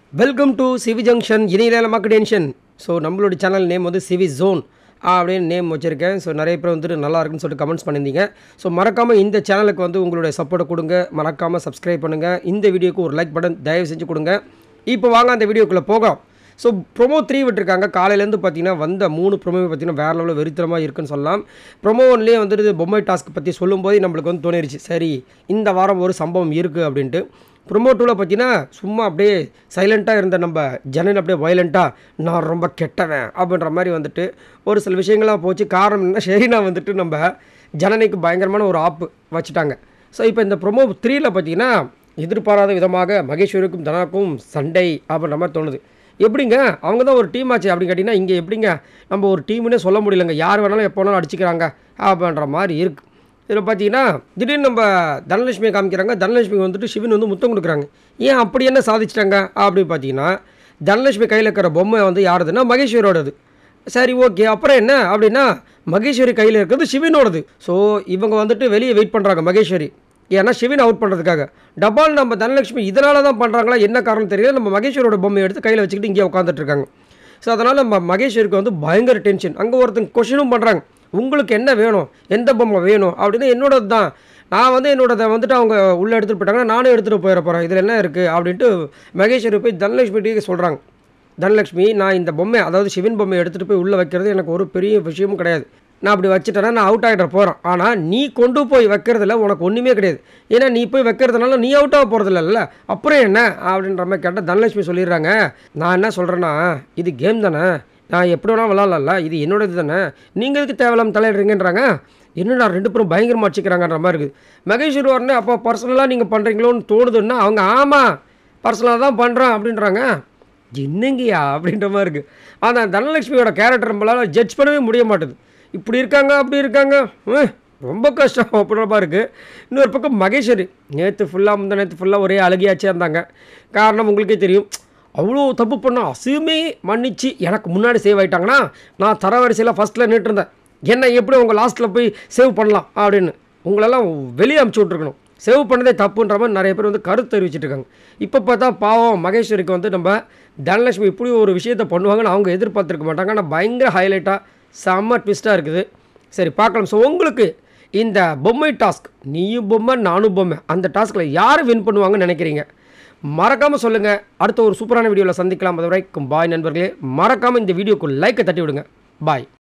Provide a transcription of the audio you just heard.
welcome to CV junction இணையதள மார்க்கெடேஷன் so நம்மளோட சேனல் நேம் வந்து சிவி ஜோன் அப்படின்னு நேம் வச்சுருக்கேன் ஸோ நிறைய பேர் வந்துட்டு நல்லா இருக்குன்னு சொல்லிட்டு கமெண்ட்ஸ் பண்ணியிருந்தீங்க ஸோ மறக்காமல் இந்த சேனலுக்கு வந்து உங்களுடைய சப்போர்ட்டை கொடுங்க மறக்காமல் சப்ஸ்கிரைப் பண்ணுங்கள் இந்த வீடியோக்கு ஒரு லைக் பட்டன் தயவு செஞ்சு கொடுங்க இப்போ வாங்க அந்த வீடியோக்குள்ளே போகலாம் ஸோ ப்ரொமோ த்ரீ விட்டுருக்காங்க காலையிலேருந்து பார்த்தீங்கன்னா வந்த மூணு ப்ரொமோ பார்த்தீங்கன்னா வேறு லெவலில் வெறித்தனமாக இருக்குன்னு சொல்லலாம் ப்ரொமோ ஒன்லேயே வந்துட்டு பொம்மை டாஸ்க் பற்றி சொல்லும்போது நம்மளுக்கு வந்து தோணிருச்சு சரி இந்த வாரம் ஒரு சம்பவம் இருக்குது அப்படின்ட்டு ப்ரொமோ டூவில் பார்த்தீங்கன்னா சும்மா அப்படியே சைலண்ட்டாக இருந்த நம்ம ஜனன் அப்படியே வயலண்ட்டாக நான் ரொம்ப கெட்டவன் அப்படின்ற மாதிரி வந்துட்டு ஒரு சில விஷயங்கள்லாம் போச்சு காரணம் என்ன ஷெரீனா வந்துட்டு நம்ம ஜனனிக்கு பயங்கரமான ஒரு ஆப்பு வச்சுட்டாங்க ஸோ இப்போ இந்த ப்ரொமோ த்ரீயில் பார்த்தீங்கன்னா எதிர்பாராத விதமாக மகேஸ்வருக்கும் தனாக்கும் சண்டை அப்படின்ற மாதிரி தோணுது எப்படிங்க அவங்க தான் ஒரு டீம் ஆச்சு அப்படின்னு கேட்டிங்கன்னா இங்கே எப்படிங்க நம்ம ஒரு டீமுன்னே சொல்ல முடியலங்க யார் வேணாலும் எப்போ வேணாலும் அடிச்சுக்கிறாங்க அப்படின்ற மாதிரி இருக்குது இதில் பார்த்தீங்கன்னா திடீர்னு நம்ம தனலட்சுமியை காமிக்கிறாங்க தனலட்சுமி வந்துட்டு சிவன் வந்து முத்தம் கொடுக்குறாங்க ஏன் அப்படி என்ன சாதிச்சிட்டாங்க அப்படி பார்த்தீங்கன்னா தனலட்சுமி கையில் இருக்கிற பொம்மை வந்து யாருதுன்னா மகேஸ்வரோடது சரி ஓகே அப்புறம் என்ன அப்படின்னா மகேஸ்வரி கையில் இருக்கிறது சிவனோடது ஸோ இவங்க வந்துட்டு வெளியே வெயிட் பண்ணுறாங்க மகேஸ்வரி ஏன்னா சிவன் அவுட் பண்ணுறதுக்காக டபால் நம்ம தனலட்சுமி இதனால தான் பண்ணுறாங்களா என்ன காரணம் தெரியல நம்ம மகேஸ்வரோட பொம்மையை எடுத்து கையில் வச்சுக்கிட்டு இங்கே உட்காந்துட்டு இருக்காங்க ஸோ அதனால் நம்ம மகேஸ்வருக்கு வந்து பயங்கர டென்ஷன் அங்கே ஒருத்தங்க கொஷினும் பண்ணுறாங்க உங்களுக்கு என்ன வேணும் எந்த பொம்மை வேணும் அப்படின்னு என்னோடது தான் நான் வந்து என்னோடதை வந்துட்டு அவங்க உள்ளே எடுத்துகிட்டு போயிட்டாங்கன்னா நானும் எடுத்துகிட்டு போயிட போகிறேன் இதில் என்ன இருக்குது அப்படின்ட்டு மகேஸ்வரி போய் தனலட்சுமிகிட்டே சொல்கிறாங்க தனலட்சுமி நான் இந்த பொம்மை அதாவது சிவன் பொம்மையை எடுத்துகிட்டு போய் உள்ளே வைக்கிறது எனக்கு ஒரு பெரிய விஷயமும் கிடையாது நான் அப்படி வச்சுட்டேன்னா நான் அவுட் ஆகிட போகிறேன் ஆனால் நீ கொண்டு போய் வைக்கிறதுல உனக்கு ஒன்றுமே கிடையாது ஏன்னா நீ போய் வைக்கிறதுனால நீ அவுட் ஆக போகிறது இல்லைல்ல அப்புறம் என்ன அப்படின்ற மாதிரி கேட்டால் தனலட்சுமி சொல்லிடுறாங்க நான் என்ன சொல்கிறேன்னா இது கேம் தானே நான் எப்படி வேணால் விளாட்லாம்ல இது என்னோடது தானே நீங்கள் எதுக்கு தேவையில்லாம தலையிடுறீங்கன்றாங்க என்னடா ரெண்டு பேரும் பயங்கரமாக வச்சுக்கிறாங்கன்ற மாதிரி இருக்குது மகேஸ்வரி வரனே அப்போ பர்சனலாக நீங்கள் பண்ணுறீங்களோன்னு தோணுதுன்னா அவங்க ஆமாம் பர்சனலாக தான் பண்ணுறேன் அப்படின்றாங்க என்னங்கய்யா அப்படின்ற மாதிரி இருக்குது ஆனால் தனலட்சுமியோட கேரக்டர் நம்மளால் ஜட்ஜ் பண்ணவே முடிய மாட்டுது இப்படி இருக்காங்க அப்படி இருக்காங்க உம், ரொம்ப கஷ்டம் அப்படின்ற மாதிரி இருக்குது இன்னொரு பக்கம் மகேஸ்வரி நேற்று ஃபுல்லாக முந்தா நேற்று ஃபுல்லாக ஒரே அழகியாச்சே இருந்தாங்க காரணம் உங்களுக்கே தெரியும் அவ்வளோ தப்பு பண்ண அசுமே மன்னிச்சு எனக்கு முன்னாடி சேவ் ஆகிட்டாங்கன்னா நான் தரவரிசையில் ஃபஸ்ட்டில் நின்றுருந்தேன் என்ன எப்படி உங்கள் லாஸ்ட்டில் போய் சேவ் பண்ணலாம் அப்படின்னு உங்களெல்லாம் வெளியே அமுச்சு விட்ருக்கணும் சேவ் பண்ணதே தப்புன்ற மாதிரி நிறைய பேர் வந்து கருத்து தெரிவிச்சிட்டு இருக்காங்க இப்போ பார்த்தா பாவம் மகேஸ்வரிக்கு வந்து நம்ம தனலட்சுமி இப்படி ஒரு விஷயத்தை பண்ணுவாங்கன்னு அவங்க எதிர்பார்த்துருக்க மாட்டாங்க ஆனால் பயங்கர ஹைலைட்டாக செம்ம ட்விஸ்ட்டாக இருக்குது சரி பார்க்கலாம் ஸோ உங்களுக்கு இந்த பொம்மை டாஸ்க் நீயும் பொம்மை நானும் பொம்மை அந்த டாஸ்கில் யார் வின் பண்ணுவாங்கன்னு நினைக்கிறீங்க மறக்காமல் சொல்லுங்கள் அடுத்த ஒரு சூப்பரான வீடியோவில் சந்திக்கலாம் அது வரைக்கும் பாய் நண்பர்களே மறக்காமல் இந்த வீடியோக்கு லைக்கை தட்டி விடுங்க பாய்